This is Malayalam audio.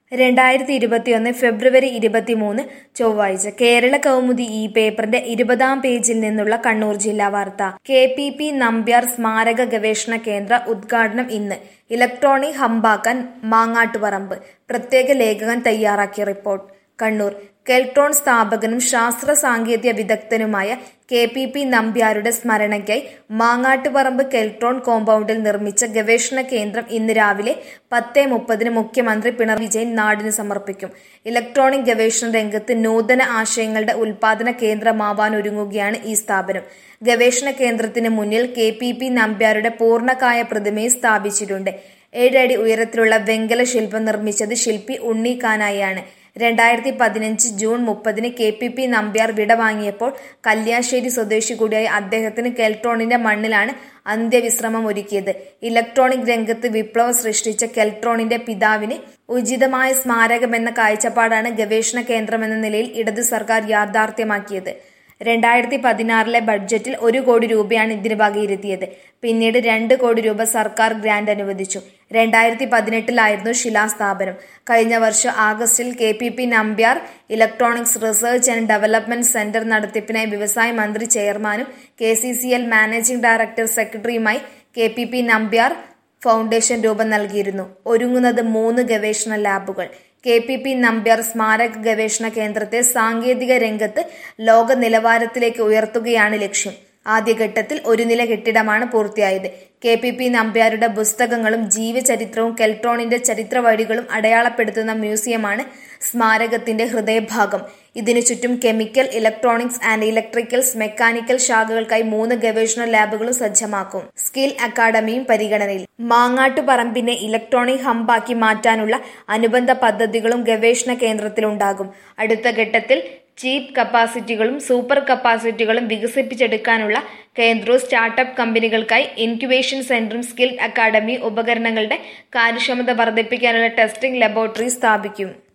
രണ്ടായിരത്തി ഇരുപത്തിയൊന്ന് ഫെബ്രുവരി ഇരുപത്തിമൂന്ന് ചൊവ്വാഴ്ച കേരള കൗമുദി ഈ പേപ്പറിന്റെ ഇരുപതാം പേജിൽ നിന്നുള്ള കണ്ണൂർ ജില്ലാ വാർത്ത കെ പി പി നമ്പ്യാർ സ്മാരക ഗവേഷണ കേന്ദ്ര ഉദ്ഘാടനം ഇന്ന് ഇലക്ട്രോണിക് ഹമ്പാക്കാൻ മാങ്ങാട്ടുപറമ്പ് പ്രത്യേക ലേഖകൻ തയ്യാറാക്കിയ റിപ്പോർട്ട് കണ്ണൂർ കെൽട്രോൺ സ്ഥാപകനും ശാസ്ത്ര സാങ്കേതിക വിദഗ്ധനുമായ കെ പി പി നമ്പ്യാരുടെ സ്മരണയ്ക്കായി മാങ്ങാട്ടുപറമ്പ് കെൽട്രോൺ കോമ്പൗണ്ടിൽ നിർമ്മിച്ച ഗവേഷണ കേന്ദ്രം ഇന്ന് രാവിലെ പത്ത് മുപ്പതിന് മുഖ്യമന്ത്രി പിണറായി വിജയൻ നാടിന് സമർപ്പിക്കും ഇലക്ട്രോണിക് ഗവേഷണ രംഗത്ത് നൂതന ആശയങ്ങളുടെ ഉൽപാദന കേന്ദ്രമാവാനൊരുങ്ങുകയാണ് ഈ സ്ഥാപനം ഗവേഷണ കേന്ദ്രത്തിന് മുന്നിൽ കെ പി പി നമ്പ്യാരുടെ പൂർണ്ണകായ പ്രതിമയും സ്ഥാപിച്ചിട്ടുണ്ട് ഏഴടി ഉയരത്തിലുള്ള വെങ്കല ശില്പം നിർമ്മിച്ചത് ശില്പി ഉണ്ണി കാനായാണ് രണ്ടായിരത്തി പതിനഞ്ച് ജൂൺ മുപ്പതിന് കെ പി പി നമ്പ്യാർ വിടവാങ്ങിയപ്പോൾ കല്യാശ്ശേരി സ്വദേശി കൂടിയായ അദ്ദേഹത്തിന് കെൽട്രോണിന്റെ മണ്ണിലാണ് അന്ത്യവിശ്രമം ഒരുക്കിയത് ഇലക്ട്രോണിക് രംഗത്ത് വിപ്ലവം സൃഷ്ടിച്ച കെൽട്രോണിന്റെ പിതാവിന് ഉചിതമായ സ്മാരകമെന്ന കാഴ്ചപ്പാടാണ് ഗവേഷണ കേന്ദ്രമെന്ന നിലയിൽ ഇടതു സർക്കാർ യാഥാർത്ഥ്യമാക്കിയത് രണ്ടായിരത്തി പതിനാറിലെ ബഡ്ജറ്റിൽ ഒരു കോടി രൂപയാണ് ഇതിന് വകയിരുത്തിയത് പിന്നീട് രണ്ട് കോടി രൂപ സർക്കാർ ഗ്രാന്റ് അനുവദിച്ചു രണ്ടായിരത്തി പതിനെട്ടിലായിരുന്നു ശിലാസ്ഥാപനം കഴിഞ്ഞ വർഷം ആഗസ്റ്റിൽ K P P Nambiar electronics research and development centre നടത്തിപ്പിനായി വ്യവസായ മന്ത്രി ചെയർമാനും K C C L managing director സെക്രട്ടറിയുമായി K P P Nambiar foundation രൂപം നൽകിയിരുന്നു ഒരുങ്ങുന്നത് മൂന്ന് ഗവേഷണ ലാബുകൾ കെ പി പി നമ്പ്യാർ സ്മാരക ഗവേഷണ കേന്ദ്രത്തെ സാങ്കേതിക രംഗത്ത് ലോക നിലവാരത്തിലേക്ക് ഉയർത്തുകയാണ് ലക്ഷ്യം ആദ്യഘട്ടത്തിൽ ഒരു നില കെട്ടിടമാണ് പൂർത്തിയായത് കെ പി പി നമ്പ്യാരുടെ പുസ്തകങ്ങളും ജീവചരിത്രവും കെൽട്രോണിന്റെ ചരിത്ര വഴികളും അടയാളപ്പെടുത്തുന്ന മ്യൂസിയമാണ് സ്മാരകത്തിന്റെ ഹൃദയഭാഗം ഇതിനു ചുറ്റും chemical electronics and electricals mechanical ശാഖകൾക്കായി മൂന്ന് ഗവേഷണ ലാബുകളും സജ്ജമാക്കും സ്കിൽ അക്കാദമിയും പരിഗണനയിൽ മാങ്ങാട്ടുപറമ്പിനെ ഇലക്ട്രോണിക് ഹമ്പാക്കി മാറ്റാനുള്ള അനുബന്ധ പദ്ധതികളും ഗവേഷണ കേന്ദ്രത്തിലുണ്ടാകും അടുത്ത ഘട്ടത്തിൽ ചീപ്പ് കപ്പാസിറ്റികളും സൂപ്പർ കപ്പാസിറ്റികളും വികസിപ്പിച്ചെടുക്കാനുള്ള കേന്ദ്രവും സ്റ്റാർട്ടപ്പ് കമ്പനികൾക്കായി ഇൻക്യുബേഷൻ സെന്ററും സ്കിൽ അക്കാദമി ഉപകരണങ്ങളുടെ കാര്യക്ഷമത വർദ്ധിപ്പിക്കാനുള്ള ടെസ്റ്റിംഗ് ലബോറട്ടറി സ്ഥാപിക്കും